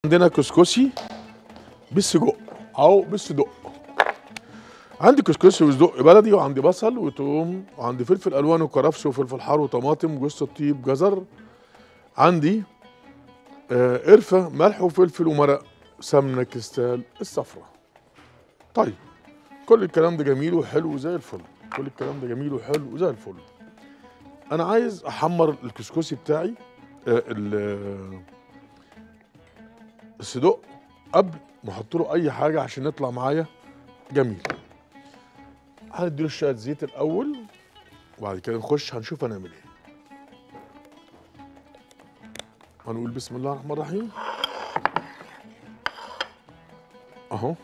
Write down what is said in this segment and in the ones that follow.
عندنا كسكسي بالسجق او بالصدق عندي كسكسي وصدق بلدي وعندي بصل وتوم وعندي فلفل الوان وكرفس وفلفل حار وطماطم وجوز الطيب جزر عندي آه قرفه ملح وفلفل ومرق سمنه كريستال الصفرا طيب كل الكلام ده جميل وحلو زي الفل كل الكلام ده جميل وحلو زي الفل انا عايز احمر الكسكسي بتاعي آه ال- الصدق قبل ما احط له اي حاجه عشان يطلع معايا جميل هنديله شويه زيت الاول وبعد كده نخش هنشوف هنعمل ايه هنقول بسم الله الرحمن الرحيم اهو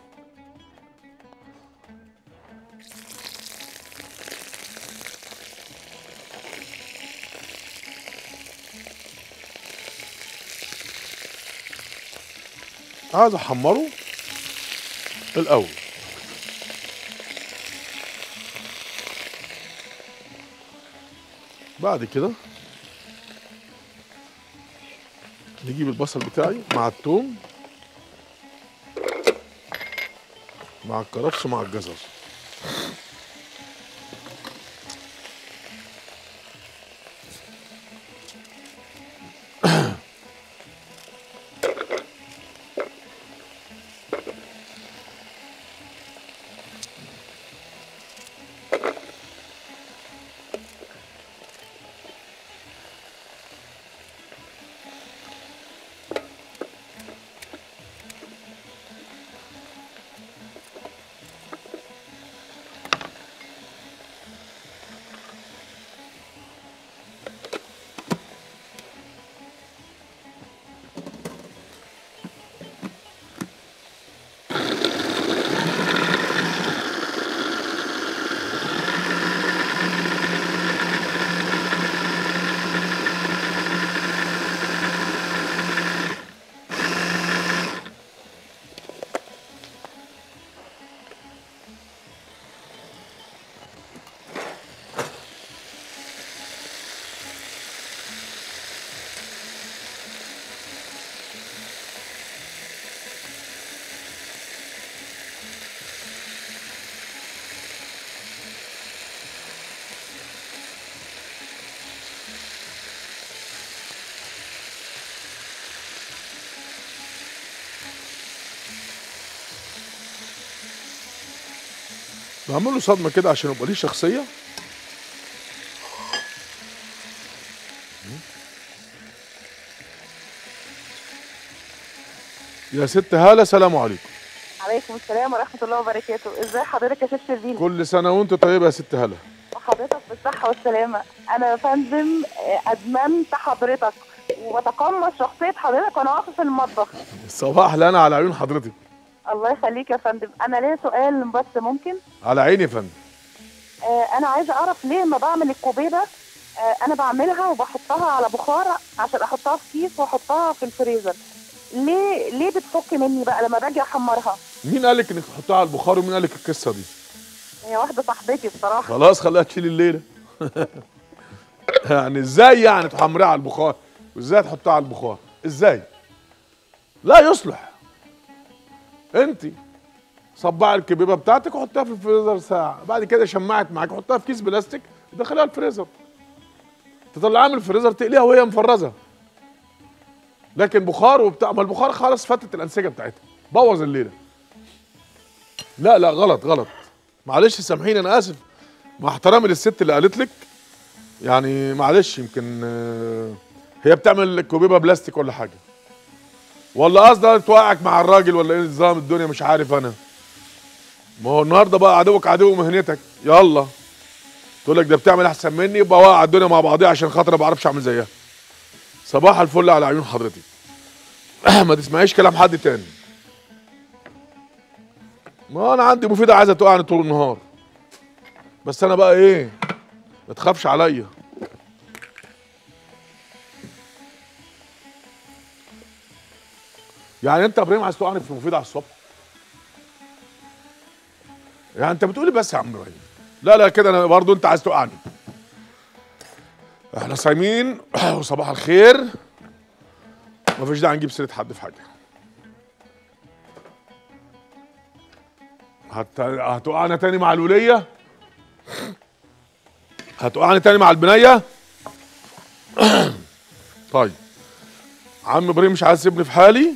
عايز احمره الاول بعد كده نجيب البصل بتاعي مع الثوم مع الكرفس مع الجزر بعمل له صدمه كده عشان يبقى ليه شخصيه يا ست هاله سلام عليكم عليكم السلام ورحمة الله وبركاته، ازاي حضرتك يا شيخ شربين؟ كل سنه وانت طيبه يا ست هاله وحضرتك بالصحة والسلامة، أنا يا فندم آه، أدمنت حضرتك وبتقمص شخصية حضرتك وأنا واقفة في المطبخ. صباح لنا على عيون حضرتك الله يخليك يا فندم، أنا ليا سؤال بس ممكن؟ على عيني يا فندم آه أنا عايزة أعرف ليه ما بعمل الكوبيبة آه أنا بعملها وبحطها على بخار عشان أحطها في كيس وأحطها في الفريزر. ليه ليه بتفك مني بقى لما باجي أحمرها؟ مين قالك انك تحطها على البخار ومين قالك القصه دي هي واحدة صاحبتي بصراحة. خلاص خليها تشيل الليله يعني ازاي يعني تحمريها على البخار وازاي تحطها على البخار ازاي لا يصلح انت صبعي الكبيبه بتاعتك وحطها في الفريزر ساعه بعد كده شمعت معاك حطها في كيس بلاستيك ودخليها الفريزر تطلعها من الفريزر تقليها وهي مفرزه لكن بخار وبتاع ما البخار خلاص فتت الانسجه بتاعتها بوظ الليله لا لا غلط غلط معلش سامحيني انا اسف مع احترامي للست اللي قالت لك يعني معلش يمكن آه، هي بتعمل كوبيبه بلاستيك ولا حاجه ولا قصدها توقعك مع الراجل ولا ايه نظام الدنيا مش عارف انا ما هو النهارده بقى عدوك عدو مهنتك يلا تقول لك ده بتعمل احسن مني يبقى وقع الدنيا مع بعضيها عشان خاطر ما بعرفش اعمل زيها صباح الفل على عيون حضرتك ما تسمعيش كلام حد تاني ما انا عندي مفيده عايزه توقعني طول النهار بس انا بقى ايه ما تخافش عليا يعني انت يا ابراهيم عايز توقعني في مفيد على الصبح يعني انت بتقولي بس يا عم ابراهيم لا لا كده انا برضو انت عايز توقعني احنا صايمين وصباح الخير مفيش داعي نجيب سيره حد في حاجه هت... هتوقعنا تاني مع الوليه هتوقعنا تاني مع البنيه طيب عم ابراهيم مش عايز يسيبني في حالي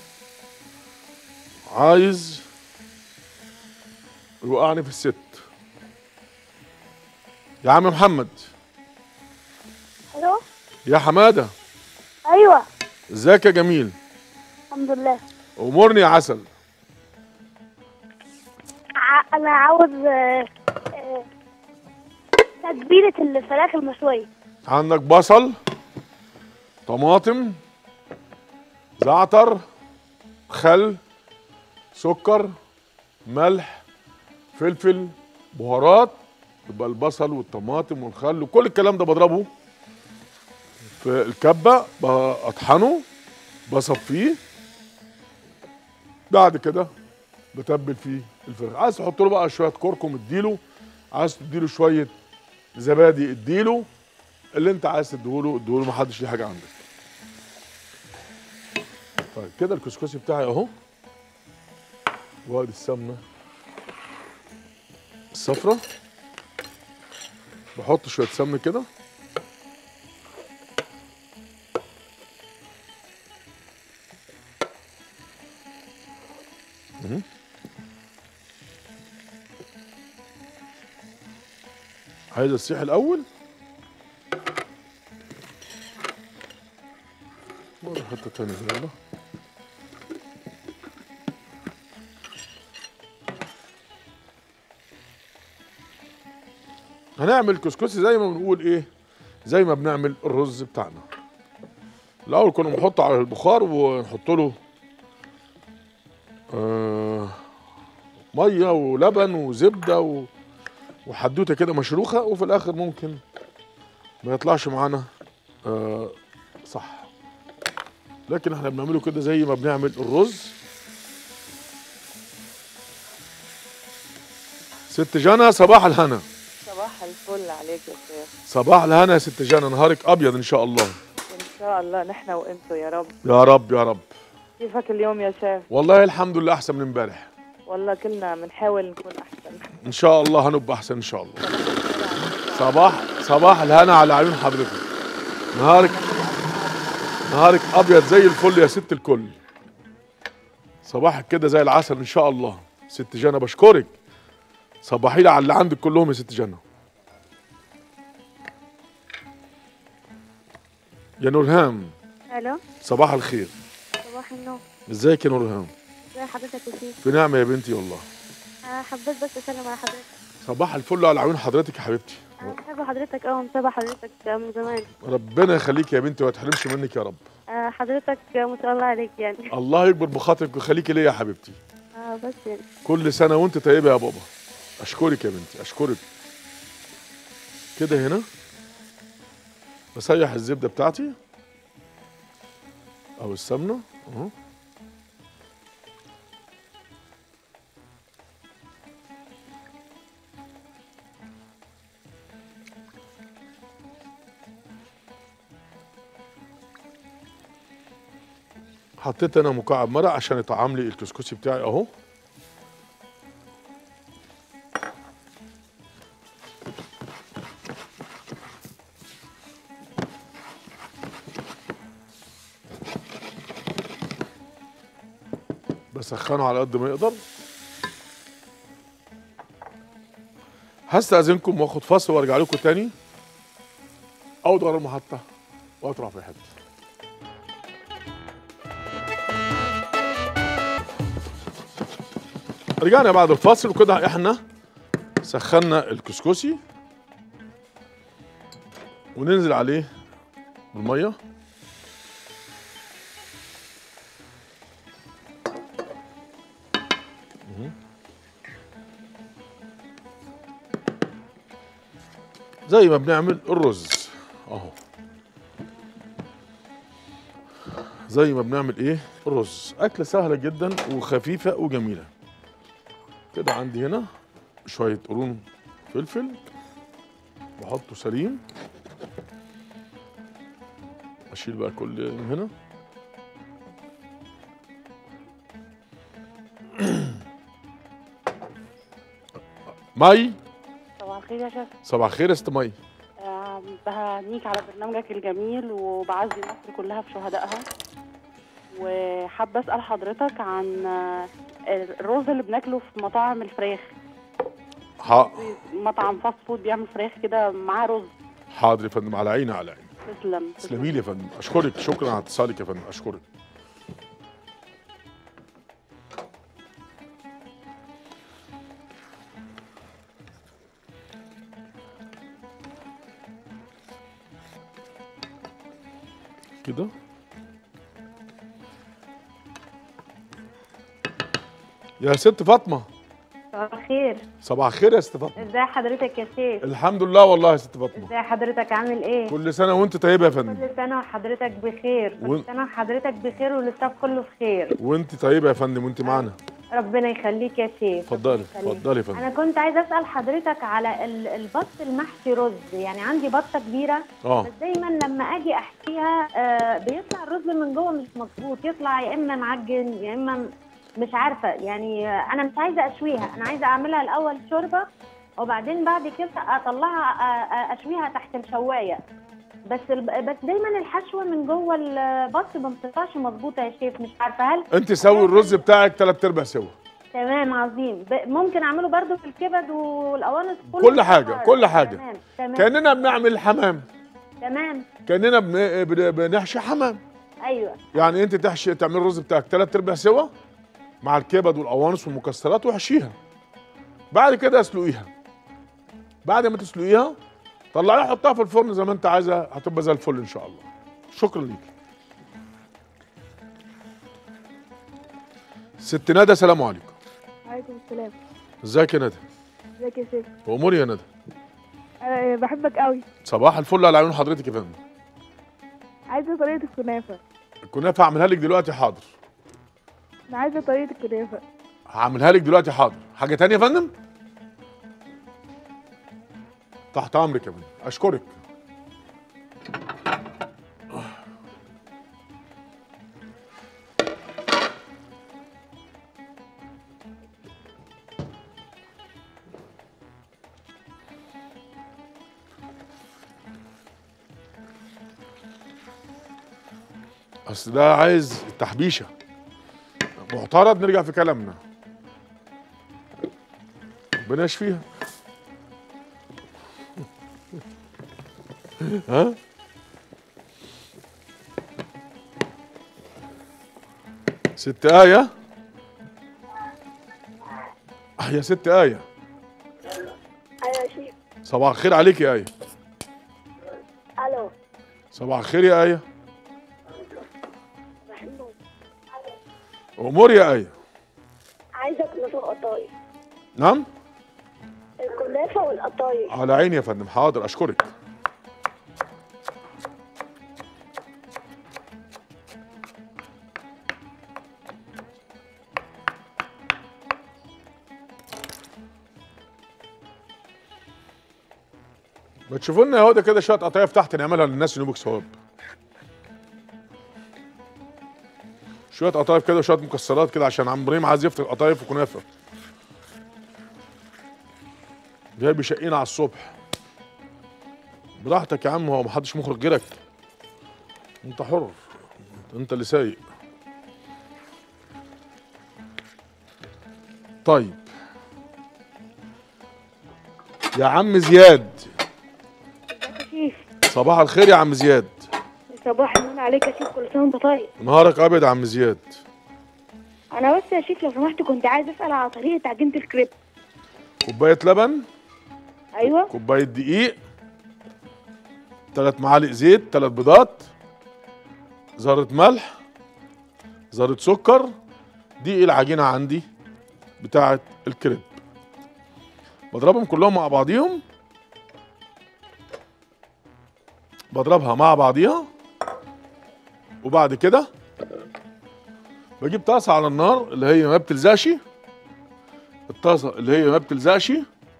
عايز يوقعني في الست يا عم محمد الو يا حماده ايوه ازيك يا جميل الحمد لله امورني يا عسل ع- انا عاوز آه، آه، تتبيله الفراخ المشويه عندك بصل طماطم زعتر خل سكر ملح فلفل بهارات يبقى البصل والطماطم والخل وكل الكلام ده بضربه في الكبه بطحنه بصفيه بعد كده بتبل فيه الفراخ عايز تحط له بقى شويه كركم اديله عايز تديله شويه زبادي اديله اللي انت عايز تديهوله اديهوله محدش ليه حاجه عندك طيب كده الكسكسي بتاعي اهو وادي السمنه الصفرة بحط شويه سمنه كده مهم. عايز السيح الاول مرة حتة تانية يلا هنعمل كسكسي زي ما بنقول ايه زي ما بنعمل الرز بتاعنا الاول كنا بنحطه على البخار ونحط له آه ميه ولبن وزبده و وحدوته كده مشروخه وفي الاخر ممكن ما يطلعش معانا آه صح لكن احنا بنعمله كده زي ما بنعمل الرز ست جانا صباح الهنا صباح الفل عليك يا شيخ صباح الهنا يا ست جانا نهارك ابيض ان شاء الله ان شاء الله نحن وانتو يا رب يا رب يا رب كيفك اليوم يا شيخ والله الحمد لله احسن من امبارح والله كلنا بنحاول نكون احسن ان شاء الله هنبقى احسن ان شاء الله صباح صباح الهنا على عيون حضرتك نهارك نهارك ابيض زي الفل يا ست الكل صباحك كده زي العسل ان شاء الله ست جنى بشكرك صباحي لي على اللي عندك كلهم يا ست جنى يا نورهام الو صباح الخير صباح النور ازيك يا نورهام ازي حضرتك يا سيدي في نعمه يا بنتي والله آه، حبيت بس اسلم على حضرتك صباح الفل على عيون حضرتك يا حبيبتي انا بحب حضرتك اه متابعه حضرتك من زمان ربنا يخليك يا بنتي وما تحرمش منك يا رب آه، حضرتك ما شاء الله عليك يعني الله يكبر بخاطرك ويخليكي ليا يا حبيبتي اه بس يعني كل سنه وانت طيبه يا بابا اشكرك يا بنتي اشكرك كده هنا بسيح الزبده بتاعتي او السمنه اهو حطيت انا مكعب مرق عشان يطعم لي الكسكسي بتاعي اهو بسخنه على قد ما يقدر هستأذنكم واخد فاصل وارجع لكم تاني او ادور المحطة واطلع في حتة رجعنا بعد الفاصل وكده احنا سخنا الكسكسي وننزل عليه بالميه مهم. زي ما بنعمل الرز اهو زي ما بنعمل ايه الرز اكله سهله جدا وخفيفه وجميله كده عندي هنا شويه قرون فلفل بحطه سليم اشيل بقى كل من هنا مي صباح الخير يا شيخ صباح الخير يا ست مي آه، بهنيك على برنامجك الجميل وبعزي مصر كلها في شهدائها وحابة أسأل حضرتك عن آه، الرز اللي بناكله في مطاعم الفراخ ح- مطعم فاست فود بيعمل فراخ كده معاه رز حاضر يا فندم على عيني على عيني تسلم تسلمي لي يا فندم اشكرك شكرا على اتصالك يا فندم اشكرك كده يا ست فاطمه صباح الخير صباح الخير يا ست فاطمه ازي حضرتك يا شيخ الحمد لله والله يا ست فاطمه ازي حضرتك عامل ايه كل سنه وانت طيبه يا فندم كل سنه وحضرتك بخير و- كل سنه وحضرتك بخير والاستاف كله بخير وانت طيبه يا فندم وانت معانا ربنا يخليك يا شيخ اتفضلي ربنا يخليك. اتفضلي يا فندم انا كنت عايزه اسال حضرتك على ال- البط المحشي رز يعني عندي بطه كبيره اه بس دايما لما اجي احشيها آه بيطلع الرز من جوه مش مظبوط يطلع يا اما معجن يا اما م- مش عارفه يعني آه، انا مش عايزه اشويها انا عايزه اعملها الاول شوربه وبعدين بعد كده اطلعها آه، آه، اشويها تحت الشوايه بس الب- بس دايما الحشوه من جوه البط ما بتطلعش مظبوطه يا شيف مش عارفه هل انت سوي الرز بتاعك ثلاث ارباع سوا تمام عظيم ب- ممكن اعمله برضو في الكبد والقوانص كله كل حاجة، بالنهار. كل حاجة. تمام تمام كاننا بنعمل حمام تمام كاننا بن- بن- بنحشي حمام ايوه يعني انت تحشي تعمل الرز بتاعك ثلاث ارباع سوا مع الكبد والقوانص والمكسرات وحشيها بعد كده اسلقيها بعد ما تسلقيها طلعيها حطها في الفرن زي ما انت عايزه هتبقى زي الفل ان شاء الله شكرا ليك ست ندى سلام عليكم عليكم السلام ازيك يا ندى ازيك يا شيخ اموري يا ندى انا بحبك قوي صباح الفل على عيون حضرتك يا فندم عايزه طريقه الكنافه الكنافه هعملها لك دلوقتي حاضر انا عايزه طريقه الكنافه هعملها لك دلوقتي حاضر حاجه تانية يا فندم تحت امرك يا فندم اشكرك اصل ده عايز تحبيشه معترض نرجع في كلامنا ربنا يشفيها ها ست آية آه يا ست آية ايوه يا شيخ صباح الخير عليك يا آية الو صباح الخير يا آية أمور يا آية عايزه كنافه وقطايف نعم الكنافه والقطايف على عيني يا فندم حاضر أشكرك ما تشوفوا لنا يا هدى كده شويه قطايف تحت نعملها للناس ينوبك ثواب شويه قطايف كده وشويه مكسرات كده عشان عم ابراهيم عايز يفطر قطايف وكنافه جاي بيشقينا على الصبح براحتك يا عم هو محدش مخرج غيرك انت حر انت اللي سايق طيب يا عم زياد شيخ صباح الخير يا عم زياد صباح النور عليك يا شيخ كل سنه وانت طيب نهارك ابيض يا عم زياد انا بس يا شيخ لو سمحت كنت عايز اسال على طريقه عجينه الكريب كوبايه لبن ايوه كوبايه دقيق ثلاث معالق زيت ثلاث بيضات ذره ملح ذره سكر دي العجينه عندي بتاعه الكريب بضربهم كلهم مع بعضيهم بضربها مع بعضيها وبعد كده بجيب طاسه على النار اللي هي ما بتلزقش الطاسه اللي هي ما بتلزقش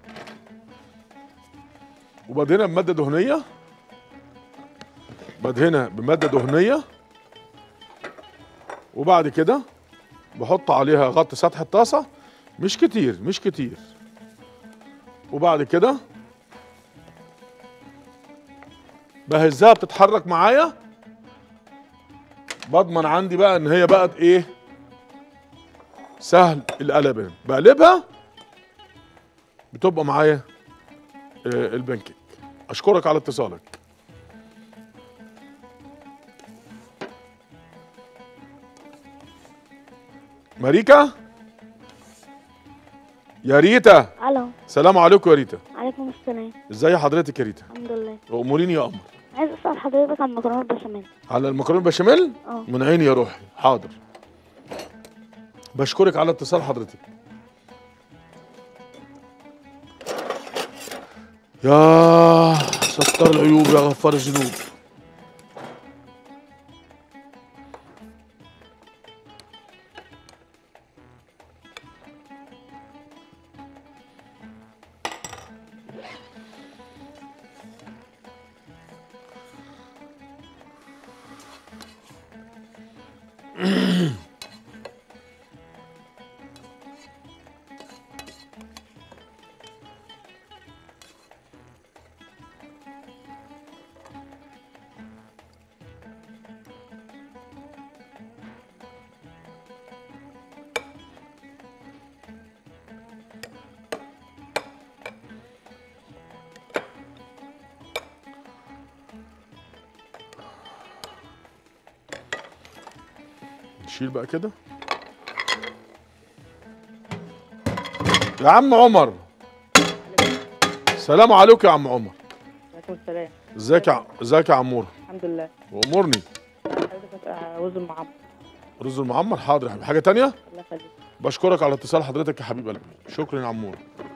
وبدهنها بماده دهنيه بدهنها بماده دهنيه وبعد كده بحط عليها غطي سطح الطاسه مش كتير مش كتير وبعد كده بهزها بتتحرك معايا بضمن عندي بقى ان هي بقت ايه سهل القلبان بقلبها بتبقى معايا آه، البانكيك اشكرك على اتصالك ماريكا يا ريتا الو سلام عليكم يا ريتا عليكم السلام ازاي حضرتك يا ريتا الحمد لله اموريني يا قمر عايز اسال حضرتك عن مكرونه البشاميل على المكرونه بشاميل اه من عيني يا روحي حاضر بشكرك على اتصال حضرتك يا ستار العيوب يا غفار الذنوب نشيل بقى كده يا عم عمر السلام عليكم يا عم عمر عليكم السلام ازيك يا ازيك يا عمور الحمد لله وامورني حضرتك آه، رز المعمر رز المعمر حاضر يا حبيبي حاجه تانية الله يخليك بشكرك على اتصال حضرتك يا حبيب قلبي شكرا يا عمور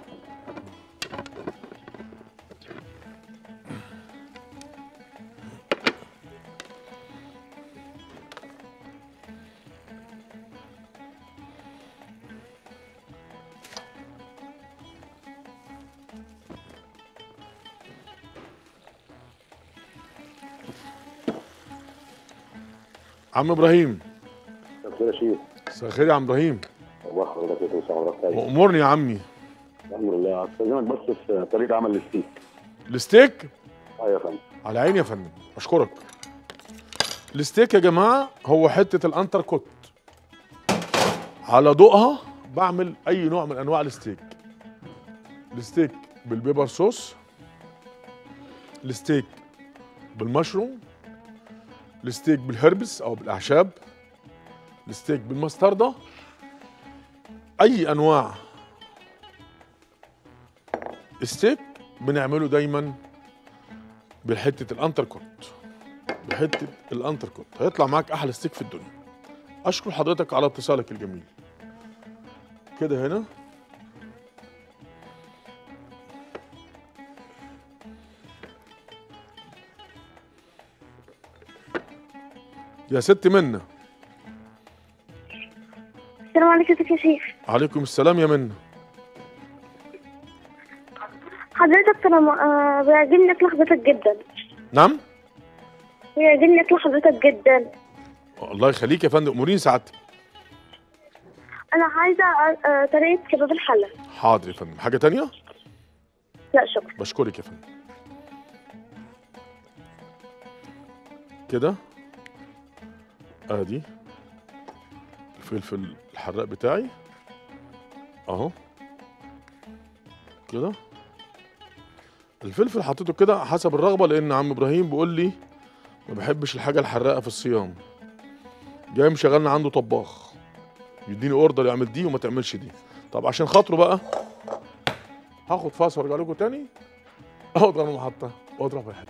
عم ابراهيم مساء الخير مساء الخير يا عم ابراهيم الله حضرتك يا مساء حضرتك طيب وامورني يا عمي الحمد لله استاذنك بس في طريقه عمل الستيك الستيك اه يا فندم على عيني يا فندم اشكرك الستيك يا جماعه هو حته الانتر كوت على ضوءها بعمل اي نوع من انواع الستيك الستيك بالبيبر صوص الستيك بالمشروم الستيك بالهربس او بالاعشاب الستيك بالمستردة اي انواع ستيك بنعمله دايما بحته الانتر كوت بحته الانتر كوت هيطلع معاك احلى ستيك في الدنيا اشكر حضرتك على اتصالك الجميل كده هنا يا ست منى السلام عليكم يا شيخ عليكم السلام يا منى حضرتك انا آه، بيعجبني اكل حضرتك جدا نعم بيعجبني اكل حضرتك جدا الله يخليك يا فندم امورين سعادتك انا عايزه آه، طريقه كباب الحله حاضر يا فندم حاجه تانية لا شكرا بشكرك يا فندم كده ادي الفلفل الحراق بتاعي اهو كده الفلفل حطيته كده حسب الرغبه لان عم ابراهيم بيقول لي ما بحبش الحاجه الحراقه في الصيام جاي مشغلنا عنده طباخ يديني اوردر يعمل دي وما تعملش دي طب عشان خاطره بقى هاخد فاصل وارجع لكم تاني اقعد على المحطه واضرب الحلو